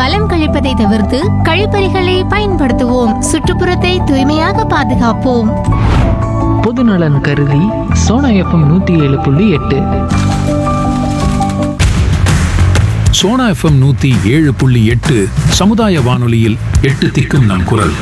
மலம் கழிப்பதை தவிர்த்து கழிப்பறைகளை பயன்படுத்துவோம் சுற்றுப்புறத்தை தூய்மையாக பாதுகாப்போம் பொதுநலன் கருதி சோனா எஃப்எம் நூற்றி ஏழு புள்ளி எட்டு சோனா எஃப்எம் நூத்தி ஏழு புள்ளி எட்டு சமுதாய வானொலியில் எட்டு திக்கும் நம் குரல்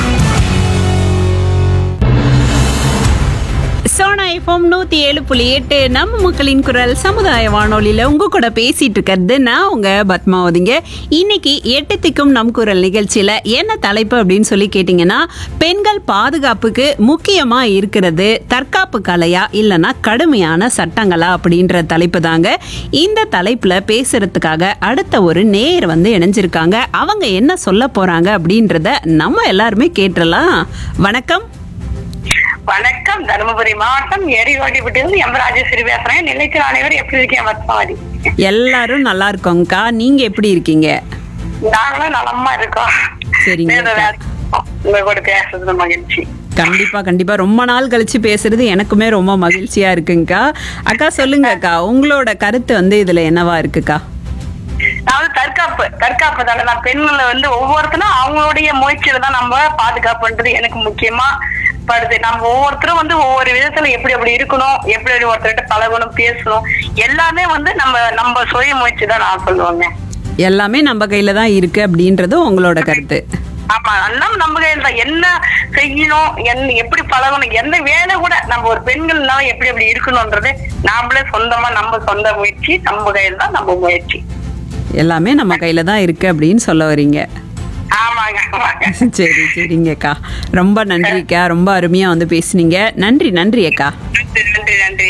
சோனா எஃப்எம் நூத்தி ஏழு புள்ளி எட்டு நம்ம மக்களின் குரல் சமுதாய வானொலியில உங்க கூட பேசிட்டு இருக்கிறது நான் உங்க பத்மாவதிங்க இன்னைக்கு எட்டு திக்கும் நம் குரல் நிகழ்ச்சியில என்ன தலைப்பு அப்படின்னு சொல்லி கேட்டீங்கன்னா பெண்கள் பாதுகாப்புக்கு முக்கியமா இருக்கிறது தற்காப்பு கலையா இல்லைன்னா கடுமையான சட்டங்களா அப்படின்ற தலைப்பு தாங்க இந்த தலைப்புல பேசுறதுக்காக அடுத்த ஒரு நேர் வந்து இணைஞ்சிருக்காங்க அவங்க என்ன சொல்ல போறாங்க அப்படின்றத நம்ம எல்லாருமே கேட்டுடலாம் வணக்கம் வணக்கம் தருமபுரி மாவட்டம் எரிவாடிப்பட்டியிலிருந்து எம் ராஜேஸ்வரி பேசுறேன் நிலைக்கிற அனைவரும் எப்படி இருக்கேன் பத்மாவதி எல்லாரும் நல்லா இருக்கோங்கக்கா நீங்க எப்படி இருக்கீங்க நாங்களும் நலமா இருக்கோம் சரிங்க. வேற வேற உங்க கூட பேசுறது மகிழ்ச்சி கண்டிப்பா கண்டிப்பா ரொம்ப நாள் கழிச்சு பேசுறது எனக்குமே ரொம்ப மகிழ்ச்சியா இருக்குங்கக்கா அக்கா சொல்லுங்க அக்கா உங்களோட கருத்து வந்து இதுல என்னவா இருக்குக்கா அதாவது தற்காப்பு தற்காப்பு தானே நான் பெண்களை வந்து ஒவ்வொருத்தரும் அவங்களுடைய முயற்சியில தான் நம்ம பாதுகாப்புன்றது எனக்கு முக்கியமா படுது நம்ம ஒவ்வொருத்தரும் வந்து ஒவ்வொரு விதத்துல எப்படி எப்படி இருக்கணும் எப்படி எப்படி ஒருத்தர்கிட்ட பழகணும் பேசணும் எல்லாமே வந்து நம்ம நம்ம சுய முயற்சி தான் நான் சொல்லுவேங்க எல்லாமே நம்ம கையில தான் இருக்கு அப்படின்றது உங்களோட கருத்து ஆமா எல்லாம் நம்ம கையில தான் என்ன செய்யணும் என்ன எப்படி பழகணும் எந்த வேலை கூட நம்ம ஒரு பெண்கள்னால எப்படி எப்படி இருக்கணும்ன்றது நாமளே சொந்தமா நம்ம சொந்த முயற்சி நம்ம கையில தான் நம்ம முயற்சி எல்லாமே நம்ம கையில தான் இருக்கு அப்படின்னு சொல்ல வரீங்க ஆமாங்க ஆமாங்க சரி சரிங்கக்கா ரொம்ப நன்றிக்கா ரொம்ப அருமையா வந்து பேசுனீங்க நன்றி நன்றி அக்கா நன்றி நன்றி நன்றி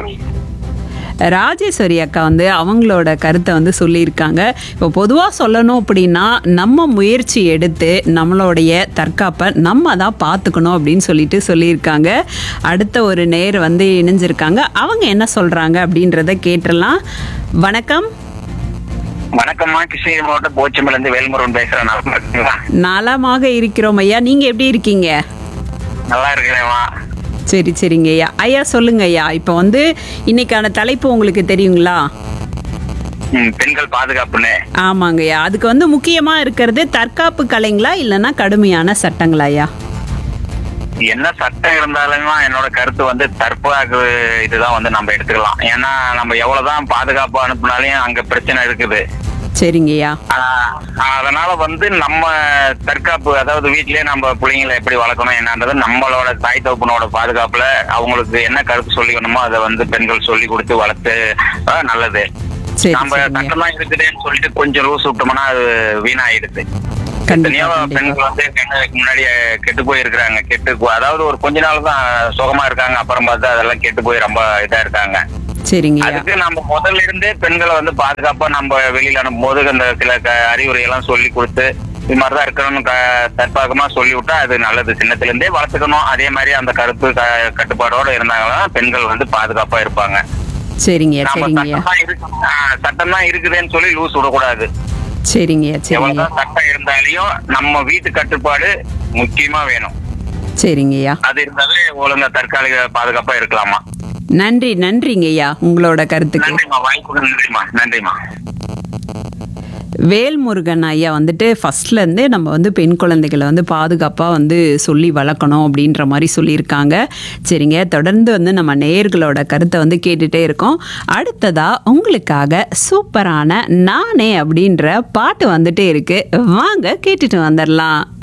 ராஜேஸ்வரி அக்கா வந்து அவங்களோட கருத்தை வந்து சொல்லியிருக்காங்க இப்போ பொதுவாக சொல்லணும் அப்படின்னா நம்ம முயற்சி எடுத்து நம்மளுடைய தற்காப்பை நம்ம தான் பார்த்துக்கணும் அப்படின்னு சொல்லிட்டு சொல்லியிருக்காங்க அடுத்த ஒரு நேர் வந்து இணைஞ்சிருக்காங்க அவங்க என்ன சொல்கிறாங்க அப்படின்றத கேட்டுடலாம் வணக்கம் வணக்கம்மா கிருஷ்ணகிரி மாவட்டம் போச்சம்பல இருந்து வேல்முருகன் பேசுறேன் நல்லா இருக்கீங்களா நலமாக இருக்கிறோம் ஐயா நீங்கள் எப்படி இருக்கீங்க நல்லா இருக்கிறேம்மா சரி சரிங்க ஐயா ஐயா சொல்லுங்க ஐயா இப்போ வந்து இன்னைக்கான தலைப்பு உங்களுக்கு தெரியுங்களா ம், பெண்கள் பாதுகாப்புன்னு ஆமாங்க ஐயா அதுக்கு வந்து முக்கியமா இருக்கிறது தற்காப்பு கலைங்களா இல்லைன்னா கடுமையான சட்டங்களா ஐயா என்ன சட்டம் இருந்தாலுமே என்னோட கருத்து வந்து தற்பாகு இதுதான் வந்து நம்ம எடுத்துக்கலாம் ஏன்னா நம்ம எவ்வளவுதான் பாதுகாப்பு அனுப்புனாலையும் அங்க பிரச்சனை இருக்குது சரிங்க ஐயா ஆஹ், அதனால வந்து நம்ம தற்காப்பு அதாவது வீட்லயே நம்ம பிள்ளைங்களை எப்படி வளர்க்கணும் என்னன்றது நம்மளோட தாய் தகப்பனோட பாதுகாப்புல அவங்களுக்கு என்ன கருத்து சொல்லிக்கணுமோ அதை வந்து பெண்கள் சொல்லி கொடுத்து வளர்த்து ஆஹ், நல்லது சரி நம்ம சரிங்க சட்டமா இருக்குதுன்னு சொல்லிட்டு கொஞ்சம் லூஸ் விட்டோம்னா அது வீணாயிடுது கண்டிப்பா, எத்தனையோ கண்டிப்பா. பெண்கள் வந்து கண்ணதுக்கு முன்னாடி கெட்டு போயிருக்கிறாங்க கெட்டு போ- அதாவது ஒரு கொஞ்ச நாள் தான் சுகமா இருக்காங்க அப்புறம் பார்த்தா அதெல்லாம் கெட்டு போய் ரொம்ப இதா இருக்காங்க சரிங்க ஐயா அதுக்கு நம்ம முதல்ல இருந்தே பெண்களை வந்து பாதுகாப்பா நம்ம வெளியில அனுப்பும் போது அந்த சில க- அறிவுரை எல்லாம் சொல்லி கொடுத்து இது மாதிரிதான் இருக்கணும்னு க- தற்பாகமா சொல்லி விட்டா அது நல்லது சின்னத்துல இருந்தே வளர்த்துக்கணும் அதே மாதிரி அந்த கருத்து க- கட்டுப்பாடோட இருந்தாங்கன்னா பெண்கள் வந்து பாதுகாப்பா இருப்பாங்க சரிங்க ஐயா நம்ம சரிங்க ஐயா சட்டம் தான் இருக்கு ஆஹ் சட்டம் தான் இருக்குதுன்னு சொல்லி லூஸ் விடக்கூடாது சரிங்க ஐயா சரிங்க ஐயா எவ்வளவுதான் சட்டம் இருந்தாலையும் நம்ம வீட்டு கட்டுப்பாடு முக்கியமா வேணும் சரிங்க ஐயா அது இருந்தாலே ஒழுங்கா தற்காலிக பாதுகாப்பா இருக்கலாமா நன்றி நன்றிங்க ஐயா உங்களோட கருத்துக்கு நன்றிம்மா வாய்ப்பு நன்றிம்மா நன்றிம்மா வேல்முருகன் ஐயா வந்துட்டு ஃபர்ஸ்ட்ல இருந்தே நம்ம வந்து பெண் குழந்தைகளை வந்து பாதுகாப்பாக வந்து சொல்லி வளர்க்கணும் அப்படின்ற மாதிரி சொல்லியிருக்காங்க சரிங்க தொடர்ந்து வந்து நம்ம நேயர்களோட கருத்தை வந்து கேட்டுட்டே இருக்கோம் அடுத்ததா உங்களுக்காக சூப்பரான நானே அப்படின்ற பாட்டு வந்துட்டே இருக்கு வாங்க கேட்டுட்டு வந்துடலாம்